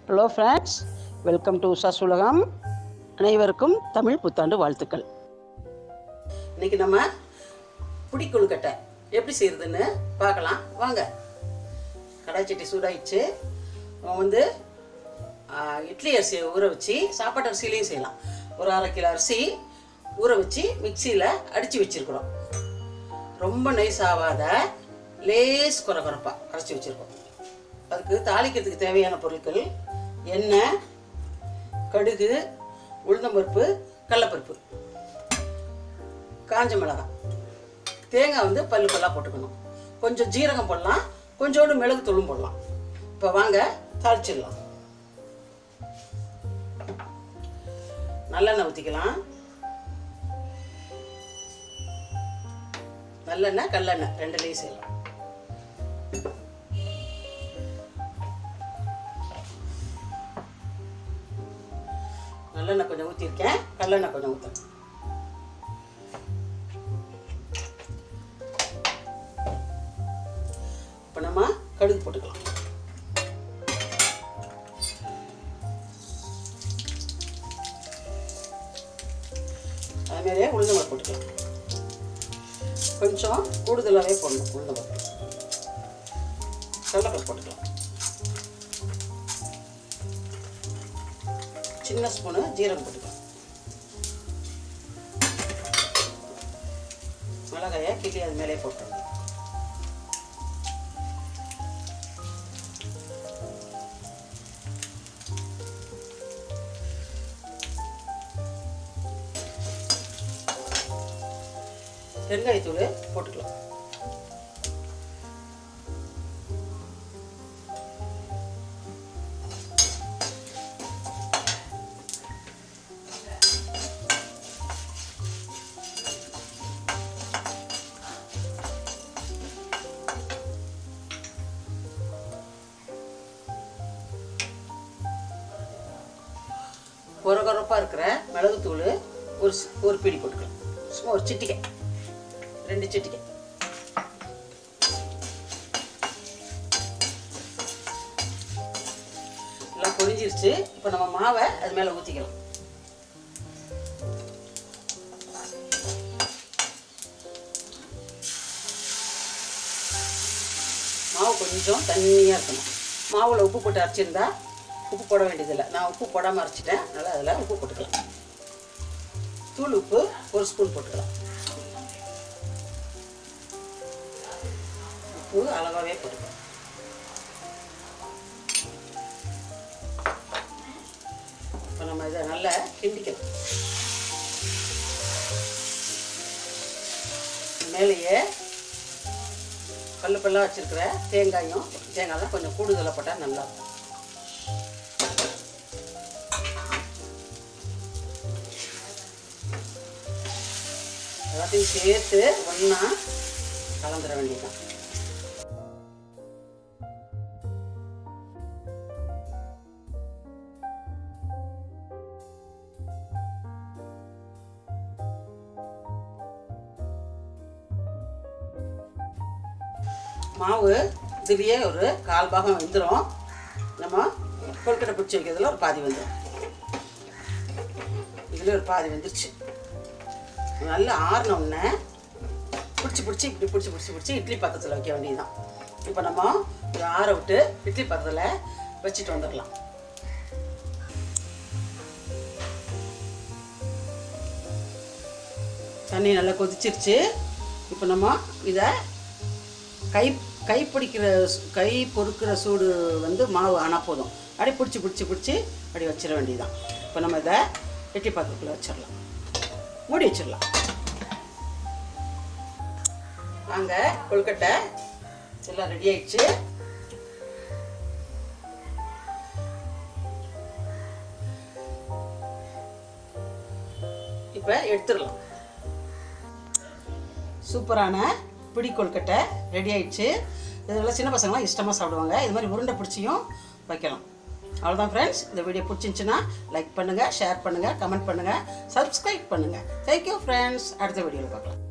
hello friends welcome to Usha's உலகம் அனைவருக்கும் தமிழ் புத்தாண்டு வாழ்த்துக்கள் இன்னைக்கு நம்ம புடி கொழுக்கட்டை எப்படி செய்யறதுன்னு பார்க்கலாம் வாங்க கடாய் சட்டி சூடாயிடுச்சு அவன் வந்து ஆ, இட்லி அரிசியை ஊற வச்சு சாப்பாட்டு அரிசிலையும் செய்யலாம் ஒரு அரை கிலோ அரிசி ஊற வச்சு மிக்சியில் அடித்து வச்சுருக்குறோம் ரொம்ப நைஸ் ஆகாத லேஸ் குறை குறைப்பாக அரைச்சி வச்சுருக்கோம் அதுக்கு தாளிக்கிறதுக்கு தேவையான பொருட்கள் எண்ணெய் கடுகு உளுந்தம்பருப்பு கடலப்பருப்பு காஞ்ச மிளகாய் தேங்காய் வந்து பல்லு பல்லாக போட்டுக்கணும் கொஞ்சம் ஜீரகம் போடலாம் கொஞ்சோண்டு மிளகு தூளும் போடலாம் இப்போ வாங்க தாளிச்சிடலாம் நல்லெண்ணெய் ஊற்றிக்கலாம் நல்லெண்ணெய் கல்லெண்ணெய் ரெண்டுலேயும் செய்யலாம் நல்லெண்ணெய் கொஞ்சம் ஊற்றிருக்கேன் கல்லெண்ணெய் கொஞ்சம் ஊற்றணும் இப்போ நம்ம கடுகு போட்டுக்கலாம் அதுமாரியே உளுந்தம்பருப்பு போட்டுக்கலாம் கொஞ்சம் கூடுதலாகவே போடணும் உளுந்தம்பருப்பு கடலைப்பருப்பு போட்டுக்கலாம் சின்ன ஸ்பூனு ஜீரகம் போட்டுக்கலாம் மிளகாயை கிள்ளி அது மேலே போட்டுருங்க பெருங்காயத்தூள் போட்டுக்கலாம் கொரகொரப்பாக இருக்கிற மிளகுத்தூள் ஒரு ஸ்- ஒரு பிடி போட்டுக்கலாம் சும்மா ஒரு சிட்டிக்கை ரெண்டு சிட்டிக்கை எல்லாம் பொரிஞ்சிருச்சு இப்போ நம்ம மாவை அது மேலே ஊற்றிக்கலாம் மாவு கொஞ்சம் தண்ணியாக இருக்கணும் மாவில் உப்பு போட்டு அரைச்சிருந்தா உப்பு போட வேண்டியதில்லை நான் உப்பு போடாமல் அரைச்சிட்டேன் அதனால் அதில் உப்பு போட்டுக்கலாம் தூள் உப்பு ஒரு ஸ்பூன் போட்டுக்கலாம் உப்பு அளவாகவே போட்டுக்கலாம் இப்போ நம்ம இதை நல்லா கிண்டிக்கலாம் மேலேயே பல்லு பல்லாக வச்சிருக்கிற தேங்காயும் தேங்காய் தான் கொஞ்சம் கூடுதலாக போட்டால் நல்லா இருக்கும் எல்லாத்தையும் சேர்த்து ஒன்றா கலந்துட வேண்டியதுதான் மாவு இதுலேயே ஒரு கால் பாகம் வெந்துடும் நம்ம கொழுக்கட்டை பிடிச்சி வைக்கிறதுல ஒரு பாதி வந்துடும் இதுலேயே ஒரு பாதி வெந்துருச்சு நல்லா ஆறின உடனே பிடிச்சி பிடிச்சி இப்படி பிடிச்சி பிடிச்சி பிடிச்சி இட்லி பாத்திரத்தில் வைக்க வேண்டியதுதான் இப்போ நம்ம இதை ஆற விட்டு இட்லி பாத்திரத்தில் வச்சுட்டு வந்துடலாம் தண்ணி நல்லா கொதிச்சிருச்சு இப்போ நம்ம இதை கை கை பிடிக்கிற சு- கை பொறுக்கிற சூடு வந்து மாவு ஆனால் போதும் அப்படியே பிடிச்சி பிடிச்சி பிடிச்சி அப்படி வச்சிட வேண்டியதுதான் இப்போ நம்ம இதை இட்லி பாத்திரத்தில் வச்சிடலாம் மூடி வச்சிடலாம் வாங்க கொழுக்கட்டை எல்லாம் ரெடி ஆயிடுச்சு இப்போ எடுத்துடலாம் சூப்பரான பிடி கொழுக்கட்டை ரெடி ஆயிடுச்சு இதெல்லாம் சின்ன பசங்களாம் இஷ்டமாக சாப்பிடுவாங்க இது மாதிரி உருண்டை பிடிச்சியும் வைக்கலாம் அவ்வளோதான் ஃப்ரெண்ட்ஸ் இந்த வீடியோ பிடிச்சிருந்துச்சுன்னா லைக் பண்ணுங்கள் ஷேர் பண்ணுங்கள் கமெண்ட் பண்ணுங்கள் சப்ஸ்கிரைப் பண்ணுங்கள் தேங்க்யூ ஃப்ரெண்ட்ஸ் அடுத்த வீடியோவில் பார்க்கலாம்